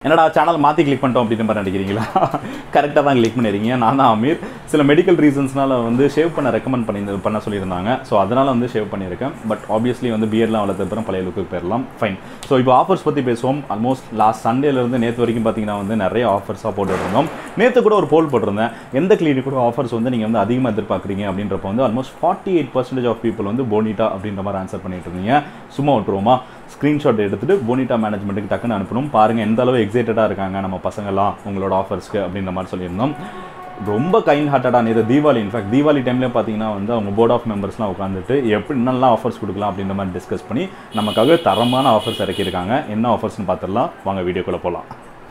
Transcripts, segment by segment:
என்னடா சேனல் மாற்றி கிளிக் பண்ணிட்டோம் அப்படின்ற மாதிரி நினைக்கிறீங்களா கரெக்டாக தான் கிளிக் பண்ணிருக்கீங்க நான் தான் அமீர் சில மெடிக்கல் ரீசன்ஸ்னால வந்து ஷேவ் பண்ண ரெக்கமெண்ட் பண்ணி பண்ண சொல்லியிருந்தாங்க ஸோ அதனால் வந்து ஷேவ் பண்ணியிருக்கேன் பட் ஆப்வியஸ்லி வந்து பியர்லாம் வளர்த்த அப்புறம் பழைய லுக்கு போயிடலாம் ஃபைன் ஸோ இப்போ ஆஃபர்ஸ் பற்றி பேசுவோம் ஆல்மோஸ்ட் லாஸ்ட் சண்டேலேருந்து நேற்று வரைக்கும் பார்த்தீங்கன்னா வந்து நிறைய ஆஃபர்ஸாக போட்டுருந்தோம் நேற்று கூட ஒரு போல் போட்டிருந்தேன் எந்த கிளினிக் கூட ஆஃபர்ஸ் வந்து நீங்கள் வந்து அதிகமாக எதிர்பார்க்குறீங்க அப்படின்றப்ப வந்து almost forty eight percentage of people வந்து போனிட்டா அப்படின்ற மாதிரி ஆன்சர் பண்ணிட்டு இருந்தீங்க சும்மா விட்டுருவோமா ஸ்க்ரீன்ஷாட் எடுத்துட்டு போனிட்டா மேனேஜ்மெண்ட்டுக்கு டக்குன்னு அனுப்பணும் பாருங்கள் எந்த அளவு எக்ஸைட்டடாக இருக்காங்க நம்ம பசங்கள்லாம் உங்களோட ஆஃபர்ஸ்க்கு அப்படின்ற மாதிரி சொல்லியிருந்தோம் ரொம்ப கைண்ட் ஹார்ட்டடாக இது தீபாவளி இன்ஃபேக்ட் தீபாவளி டைம்ல பார்த்தீங்கன்னா வந்து அவங்க போர்ட் ஆஃப் மெம்பர்ஸ்லாம் உட்காந்துட்டு எப்படி என்னெல்லாம் ஆஃபர்ஸ் கொடுக்கலாம் அப்படின்ற மாதிரி டிஸ்கஸ் பண்ணி நமக்காக தரமான ஆஃபர்ஸ் இறக்கியிருக்காங்க என்ன ஆஃபர்ஸ்னு பார்த்துடலாம் வாங்க வீடியோக்குள்ளே போகலாம்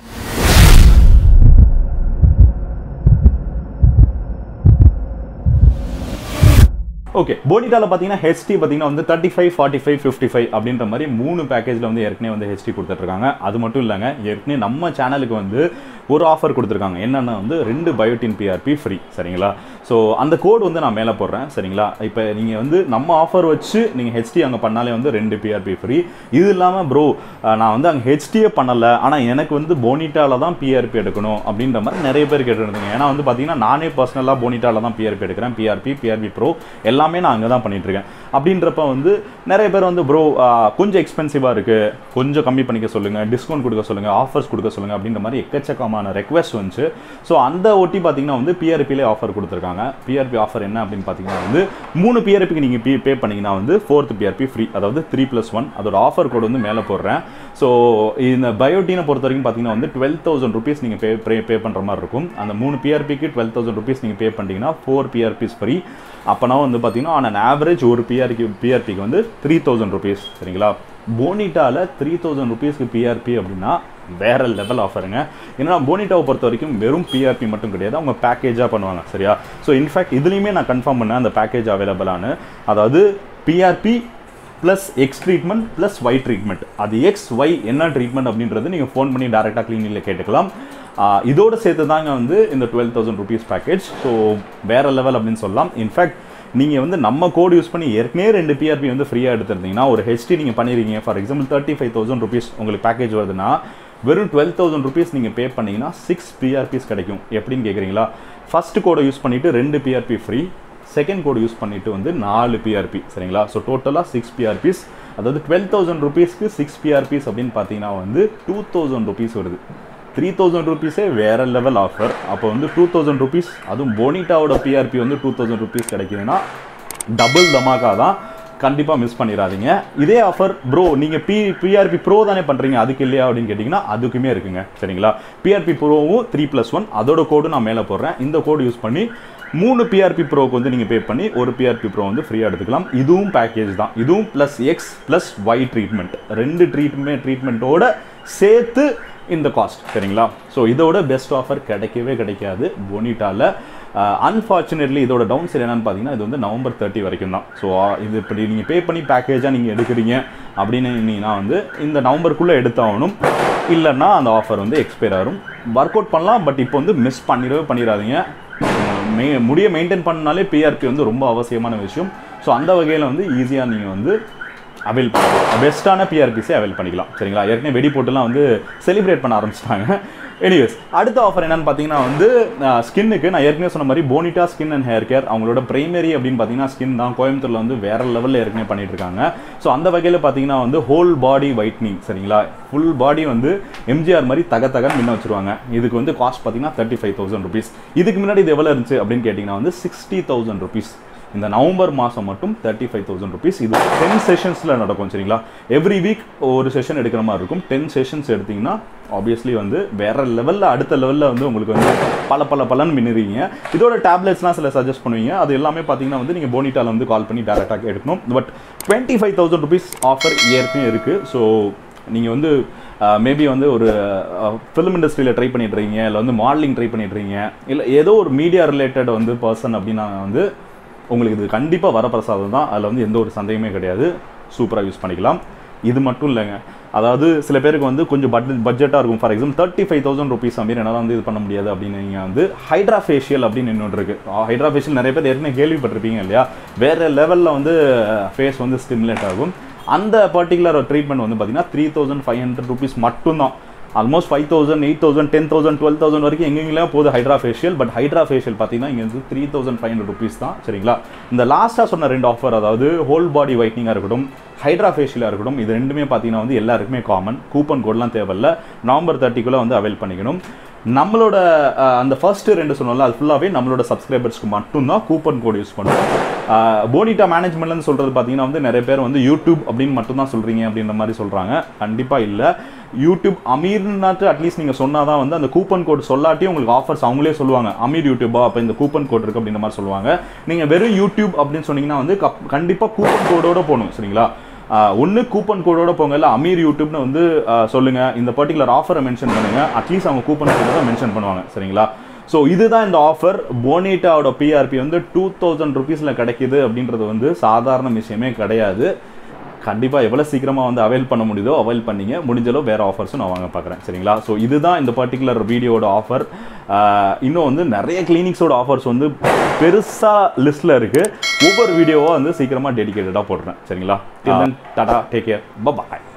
ஓகே போனிட்டாவில் பார்த்தீங்கன்னா ஹெச்டி பார்த்தீங்கன்னா வந்து thirty five forty five fifty five அப்படின்ற மாதிரி மூணு பேக்கேஜில் வந்து ஏற்கனவே வந்து ஹெச்டி கொடுத்துட்ருக்காங்க அது மட்டும் இல்லைங்க ஏற்கனவே நம்ம சேனலுக்கு வந்து ஒரு ஆஃபர் கொடுத்துருக்காங்க என்னென்னா வந்து ரெண்டு பயோட்டின் பிஆர்பி ஃப்ரீ சரிங்களா ஸோ அந்த கோடு வந்து நான் மேலே போடுறேன் சரிங்களா இப்போ நீங்கள் வந்து நம்ம ஆஃபர் வச்சு நீங்கள் ஹெச்டி அங்கே பண்ணாலே வந்து ரெண்டு பிஆர்பி ஃப்ரீ இது இல்லாமல் ப்ரோ நான் வந்து அங்கே ஹெச்டியே பண்ணலை ஆனால் எனக்கு வந்து போனிட்டாவில் தான் பிஆர்பி எடுக்கணும் அப்படின்ற மாதிரி நிறைய பேர் கேட்டுருந்தீங்க ஏன்னா வந்து பார்த்தீங்கன்னா நானே பர்சனலாக போனிட்டாவில் தான் பிஆர்பி எடுக்கிறேன் பிஆர்பி பிஆர்பி ப்ரோ எல்லாமே நான் அங்கே தான் பண்ணிகிட்ருக்கேன் அப்படின்றப்ப வந்து நிறைய பேர் வந்து ப்ரோ கொஞ்சம் எக்ஸ்பென்சிவாக இருக்குது கொஞ்சம் கம்மி பண்ணிக்க சொல்லுங்கள் டிஸ்கவுண்ட் கொடுக்க சொல்லுங்கள் ஆஃபர்ஸ் கொடுக்க சொல்லுங்கள் அப்படின்ற மாதிரி எக்கச்சக்கமான ரெக்வஸ்ட் வந்துச்சு ஸோ அந்த ஒட்டி பார்த்தீங்கன்னா வந்து பிஆர்பிலே ஆஃபர் கொடுத்துருக்காங்க பிஆர்பி ஆஃபர் என்ன அப்படின்னு பார்த்தீங்கன்னா வந்து மூணு பிஆர்பிக்கு நீங்கள் பே பே பண்ணிங்கன்னா வந்து ஃபோர்த் பிஆர்பி ஃப்ரீ அதாவது த்ரீ ப்ளஸ் ஒன் அதோட ஆஃபர் கோடு வந்து மேலே போடுறேன் ஸோ இந்த பயோட்டீனை பொறுத்த வரைக்கும் பார்த்தீங்கன்னா வந்து டுவெல் தௌசண்ட் ருபீஸ் நீங்கள் பே பே பே பண்ணுற மாதிரி இருக்கும் அந்த மூணு பிஆர்பிக்கு டுவெல் தௌசண்ட் ருபீஸ் நீங்கள் பே பண்ணிட்டீங்கன்னா ஃபோர் பிஆர்பிஸ் ஃப்ரீ அப்போனா வந்து பார்த்தீங்கன்னா ஆன் அன் ஆவரேஜ் ஒரு பிஆர்க்கு பிஆர்பிக்கு வந்து த்ரீ தௌசண்ட் ருபீஸ் சரிங்களா போனிட்டாவில் த்ரீ தௌசண்ட் ருபீஸ்க்கு பிஆர்பி அப்படின்னா வேற லெவல் ஆஃபருங்க ஏன்னா போனிட்டாவை பொறுத்த வரைக்கும் வெறும் பிஆர்பி மட்டும் கிடையாது அவங்க பேக்கேஜாக பண்ணுவாங்க சரியா ஸோ இன்ஃபேக்ட் இதுலேயுமே நான் கன்ஃபார்ம் பண்ணேன் அந்த பேக்கேஜ் அவைலபிளானு அதாவது PRP plus X treatment plus Y treatment அது எக்ஸ் ஒய் என்ன ட்ரீட்மெண்ட் அப்படின்றது நீங்கள் ஃபோன் பண்ணி டேரெக்டாக கிளினிக்கில் கேட்டுக்கலாம் இதோட சேர்த்து தாங்க வந்து இந்த twelve thousand rupees package so வேற லெவல் அப்படின்னு சொல்லலாம் இன்ஃபேக்ட் நீங்கள் வந்து நம்ம கோடு யூஸ் பண்ணி ஏற்கனவே ரெண்டு பிஆர்பி வந்து ஃப்ரீயாக எடுத்திருந்தீங்கன்னா ஒரு ஹெச்டி நீங்கள் பண்ணிருக்கீங்க for example thirty five thousand rupees உங்களுக்கு பேக்கேஜ் வருதுன்னா வெறும் டுவெல் தௌசண்ட் ருபீஸ் நீங்கள் பே பண்ணிங்கன்னா சிக்ஸ் பிஆர்பிஸ் கிடைக்கும் எப்படின்னு கேட்குறீங்களா ஃபர்ஸ்ட் கோடை யூஸ் பண்ணிவிட்டு ரெண்டு PRP free second code use பண்ணிவிட்டு வந்து நாலு பிஆர்பி சரிங்களா ஸோ டோட்டலாக சிக்ஸ் பிஆர்பிஸ் அதாவது டுவெல் தௌசண்ட் ருபீஸ்க்கு சிக்ஸ் பிஆர்பிஸ் அப்படின்னு பார்த்தீங்கன்னா வந்து டூ தௌசண்ட் ருபீஸ் வருது த்ரீ தௌசண்ட் ருபீஸே வேறு லெவல் ஆஃபர் அப்போ வந்து டூ தௌசண்ட் ருபீஸ் அதுவும் போனிட்டாவோட பிஆர்பி வந்து டூ தௌசண்ட் ருபீஸ் கிடைக்குதுன்னா டபுள் தமாக்கா தான் கண்டிப்பாக மிஸ் பண்ணிடாதீங்க இதே ஆஃபர் ப்ரோ நீங்கள் பி பிஆர்பி ப்ரோ தானே பண்ணுறீங்க அதுக்கு இல்லையா அப்படின்னு கேட்டிங்கன்னா அதுக்குமே இருக்குங்க சரிங்களா பிஆர்பி ப்ரோவும் த்ரீ ப்ளஸ் ஒன் அதோட கோடு நான் மேலே போடுறேன் இந்த கோடு யூஸ் பண்ணி மூணு பிஆர்பி ப்ரோக்கு வந்து நீங்கள் பே பண்ணி ஒரு பிஆர்பி ப்ரோ வந்து ஃப்ரீயாக எடுத்துக்கலாம் இதுவும் பேக்கேஜ் தான் இதுவும் plus X plus Y treatment ரெண்டு ட்ரீட்மெண்ட் ட்ரீட்மெண்ட்டோட சேர்த்து இந்த காஸ்ட் சரிங்களா ஸோ இதோட பெஸ்ட் ஆஃபர் கிடைக்கவே கிடைக்காது போனிட்டாவில் அன்ஃபார்ச்சுனேட்லி இதோட டவுன் சைட் என்னன்னு பார்த்தீங்கன்னா இது வந்து நவம்பர் தேர்ட்டி வரைக்கும் தான் ஸோ இது இப்படி நீங்கள் பே பண்ணி பேக்கேஜாக நீங்கள் எடுக்கிறீங்க அப்படின்னு நீங்கன்னா வந்து இந்த நவம்பருக்குள்ளே எடுத்தாகணும் இல்லைன்னா அந்த ஆஃபர் வந்து எக்ஸ்பயர் ஆகும் ஒர்க் அவுட் பண்ணலாம் பட் இப்போ வந்து மிஸ் பண்ணிடவே பண்ணிடாதீங்க மெ முடிய மெயின்டைன் பண்ணாலே பிஆர்பி வந்து ரொம்ப அவசியமான விஷயம் ஸோ அந்த வகையில் வந்து ஈஸியாக நீங்கள் வந்து அவைல் பண்ணலாம் பெஸ்ட்டான பிஆர்பிஸே அவைல் பண்ணிக்கலாம் சரிங்களா ஏற்கனவே வெடி போட்டுலாம் வந்து செலிப்ரேட் பண்ண ஆரம்பிச்சிட்டாங்க எனிவேஸ் அடுத்த ஆஃபர் என்னன்னு பார்த்தீங்கன்னா வந்து ஸ்கின்னுக்கு நான் ஏற்கனவே சொன்ன மாதிரி Bonita skin and hair care அவங்களோட பிரைமரி அப்படின்னு பார்த்தீங்கன்னா ஸ்கின் தான் கோயம்புத்தூரில் வந்து வேற லெவலில் ஏற்கனவே பண்ணிட்டு இருக்காங்க ஸோ அந்த வகையில் பார்த்தீங்கன்னா வந்து ஹோல் பாடி ஒயிட்னிங் சரிங்களா ஃபுல் பாடி வந்து எம்ஜிஆர் மாதிரி தக தகன்னு முன்ன வச்சிருவாங்க இதுக்கு வந்து காஸ்ட் பார்த்தீங்கன்னா தேர்ட்டி ஃபைவ் தௌசண்ட் ருபீஸ் இதுக்கு முன்னாடி இது எவ்வளோ இருந்துச்சு அப்படின்னு கேட்டிங்கன்னா வந்து சிக்ஸ்டி தௌசண்ட் ருபீஸ் இந்த நவம்பர் மாதம் மட்டும் தேர்ட்டி ஃபைவ் தௌசண்ட் ருபீஸ் இது டென் செஷன்ஸில் நடக்கும் சரிங்களா எவ்ரி வீக் ஒரு செஷன் எடுக்கிற மாதிரி இருக்கும் டென் செஷன்ஸ் எடுத்திங்கன்னா ஆப்வியஸ்லி வந்து வேற லெவலில் அடுத்த லெவலில் வந்து உங்களுக்கு வந்து பல பல பலன் மின்னுறீங்க இதோட டேப்லெட்ஸ்லாம் சில சஜஸ்ட் பண்ணுவீங்க அது எல்லாமே பார்த்தீங்கன்னா வந்து நீங்கள் போனிட்டாவில் வந்து கால் பண்ணி டேரெக்டாக எடுக்கணும் but twenty five thousand rupees offer ஏற்கனவே இருக்குது ஸோ நீங்கள் வந்து மேபி வந்து ஒரு ஃபிலிம் இண்டஸ்ட்ரியில் ட்ரை பண்ணிட்டு இருக்கீங்க இல்லை வந்து மாடலிங் ட்ரை பண்ணிட்டு இருக்கீங்க இல்லை ஏதோ ஒரு மீடியா ரிலேட்டட் வந்து பர்சன் அப்படின்னா வந்து உங்களுக்கு இது கண்டிப்பாக வரப்பிரசாதம் தான் அதில் வந்து எந்த ஒரு சந்தேகமே கிடையாது சூப்பராக யூஸ் பண்ணிக்கலாம் இது மட்டும் இல்லைங்க அதாவது சில பேருக்கு வந்து கொஞ்சம் பட்ஜெட் பட்ஜெட்டாக இருக்கும் for example thirty five thousand rupees அப்படி என்னால் வந்து இது பண்ண முடியாது அப்படின்னு நீங்கள் வந்து ஹைட்ரா ஃபேஷியல் அப்படின்னு இன்னொன்று இருக்குது ஹைட்ரா ஃபேஷியல் நிறைய பேர் ஏற்கனவே கேள்விப்பட்டிருப்பீங்க இல்லையா வேறு லெவலில் வந்து ஃபேஸ் வந்து ஸ்டிமுலேட் ஆகும் அந்த பர்டிகுலர் ட்ரீட்மெண்ட் வந்து பார்த்தீங்கன்னா three thousand five hundred rupees மட்டும்தான் almost five thousand eight thousand ten thousand twelve thousand வரைக்கும் எங்கெங்கெல்லாம் போகுது hydra facial but hydra facial பார்த்தீங்கன்னா இங்கே வந்து three thousand five hundred rupees தான் சரிங்களா இந்த லாஸ்ட்டாக சொன்ன ரெண்டு ஆஃபர் அதாவது ஹோல் பாடி ஒயிட்னிங்காக இருக்கட்டும் ஹைட்ரா ஃபேஷியலாக இருக்கட்டும் இது ரெண்டுமே பார்த்தீங்கன்னா வந்து எல்லாருக்குமே காமன் கூப்பன் கோட்லாம் தேவையில்ல நவம்பர் தேர்ட்டிக்குள்ளே வந்து அவைல் பண்ணிக்கணும் நம்மளோட அஹ், அந்த ஃபர்ஸ்ட் ரெண்டு சொன்னோம்ல அது ஃபுல்லாகவே நம்மளோட சப்ஸ்கிரைபர்ஸ்க்கு மட்டும்தான் கூப்பன் கோட் யூஸ் பண்ணுவோம் போனிட்டா மேனேஜ்மெண்ட்னு சொல்கிறது பார்த்தீங்கன்னா வந்து நிறைய பேர் வந்து யூடியூப் அப்படின்னு மட்டும்தான் சொல்கிறீங்க அப்படின்ற மாதிரி சொல்கிறாங்க கண்டிப்பாக இல்லை யூடியூப் அமீர்னாட்டு அட்லீஸ்ட் நீங்கள் சொன்னால் தான் வந்து அந்த கூப்பன் கோட் சொல்லாட்டி உங்களுக்கு ஆஃபர்ஸ் அவங்களே சொல்லுவாங்க அமீர் யூடியூபா அப்போ இந்த கூப்பன் கோட் இருக்குது அப்படின்ற மாதிரி சொல்லுவாங்க நீங்கள் வெறும் யூடியூப் அப்படின்னு சொன்னீங்கன்னா வந்து கண்டிப்பாக கூப்பன் கோடோட போகணும் சரிங்களா ஒன்று கூப்பன் கோடோட போங்க இல்லை அமீர் யூடியூப்னு வந்து ஆஹ் சொல்லுங்க இந்த பர்டிகுலர் ஆஃபரை மென்ஷன் பண்ணுங்க அட்லீஸ்ட் அவங்க கூப்பன் கோட தான் மென்ஷன் பண்ணுவாங்க சரிங்களா ஸோ இதுதான் இந்த ஆஃபர் போனிட்டாவோட பிஆர்பி வந்து டூ தௌசண்ட் ருபீஸில் கிடைக்குது அப்படின்றது வந்து சாதாரண விஷயமே கிடையாது கண்டிப்பாக எவ்வளோ சீக்கிரமாக வந்து அவைல் பண்ண முடியுதோ அவைல் பண்ணிங்க முடிஞ்சளவு வேறு ஆஃபர்ஸும் நான் வாங்க பார்க்குறேன் சரிங்களா ஸோ இதுதான் இந்த பர்டிகுலர் வீடியோட ஆஃபர் இன்னும் வந்து நிறைய கிளினிக்ஸோட ஆஃபர்ஸ் வந்து பெருசாக லிஸ்ட்டில் இருக்குது ஒவ்வொரு வீடியோவாக வந்து சீக்கிரமாக டெடிகேட்டடாக போடுறேன் சரிங்களா டாடா டேக் கேர் பாய்